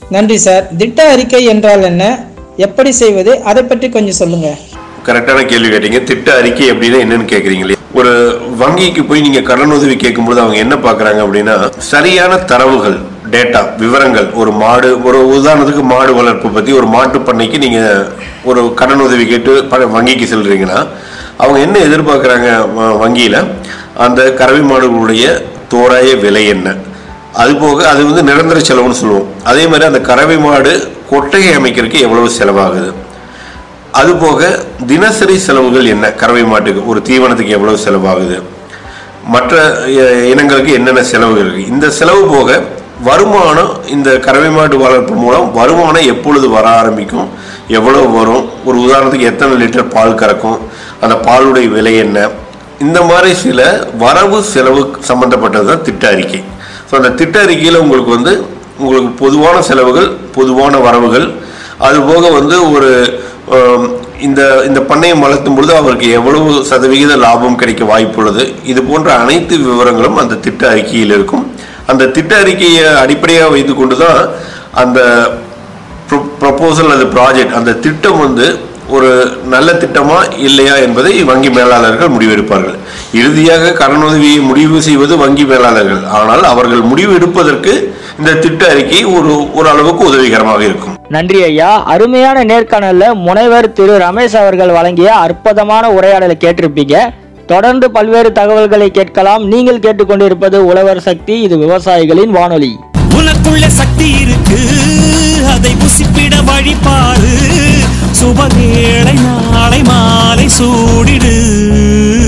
நன்றி சார் திட்ட அறிக்கை என்றால் என்ன எப்படி செய்வது அதை பற்றி கொஞ்சம் சொல்லுங்க கரெக்டான கேள்வி கேட்டீங்க திட்ட அறிக்கை அப்படின்னா என்னன்னு கேக்குறீங்களே ஒரு வங்கிக்கு போய் நீங்க கடன் உதவி கேட்கும்போது அவங்க என்ன பாக்குறாங்க அப்படின்னா சரியான தரவுகள் டேட்டா விவரங்கள் ஒரு மாடு ஒரு உதாரணத்துக்கு மாடு வளர்ப்பு பத்தி ஒரு மாட்டு பண்ணைக்கு நீங்க ஒரு கடன் உதவி கேட்டு ப- வங்கிக்கு செல்றீங்கன்னா அவங்க என்ன எதிர்பார்க்கறாங்க வ- வங்கியில அந்த கறவை மாடுகளுடைய தோராய விலை என்ன அது போக அது வந்து நிரந்தர செலவுன்னு சொல்லுவோம் அதே மாதிரி அந்த கறவை மாடு கொட்டகை அமைக்கிறதுக்கு எவ்வளவு செலவாகுது அதுபோக தினசரி செலவுகள் என்ன கறவை மாட்டுக்கு ஒரு தீவனத்துக்கு எவ்வளவு செலவாகுது மற்ற அஹ், இனங்களுக்கு என்னென்ன செலவுகள் இருக்கு இந்த செலவு போக வருமானம் இந்த கறவை மாட்டு வளர்ப்பு மூலம் வருமானம் எப்பொழுது வர ஆரம்பிக்கும் எவ்வளவு வரும் ஒரு உதாரணத்துக்கு எத்தனை லிட்டர் பால் கறக்கும் அந்த பாலுடைய விலை என்ன இந்த மாதிரி சில வரவு செலவு சம்பந்தப்பட்டது தான் திட்ட அறிக்கை ஸோ அந்த திட்ட அறிக்கையில் உங்களுக்கு வந்து உங்களுக்கு பொதுவான செலவுகள் பொதுவான வரவுகள் அதுபோக வந்து ஒரு ஆம், இந்த இந்த பண்ணையம் வளர்த்தும் பொழுது அவருக்கு எவ்வளவு சதவிகித லாபம் கிடைக்க வாய்ப்புள்ளது இது போன்ற அனைத்து விவரங்களும் அந்த திட்ட அறிக்கையில் இருக்கும் அந்த திட்ட அறிக்கையை அடிப்படையாக வைத்துக்கொண்டு தான் அந்த ப்ரொபோசல் அது ப்ராஜெக்ட் அந்த திட்டம் வந்து ஒரு நல்ல திட்டமா இல்லையா என்பதை வங்கி மேலாளர்கள் முடிவெடுப்பார்கள் இறுதியாக கடனுதவியை முடிவு செய்வது வங்கி மேலாளர்கள் ஆனால் அவர்கள் முடிவு எடுப்பதற்கு இந்த திட்ட அறிக்கை ஒரு ஓரளவுக்கு உதவிகரமாக இருக்கும் நன்றி ஐயா அருமையான நேர்காணல்ல முனைவர் திரு ரமேஷ் அவர்கள் வழங்கிய அற்புதமான உரையாடலை கேட்டிருப்பீங்க தொடர்ந்து பல்வேறு தகவல்களை கேட்கலாம் நீங்கள் கேட்டுக்கொண்டிருப்பது உழவர் சக்தி இது விவசாயிகளின் வானொலி உனக்குள்ள சக்தி இருக்கு அதை புசிப்பிட வழிபாரு சுபவேளை நாளை மாலை சூடிடு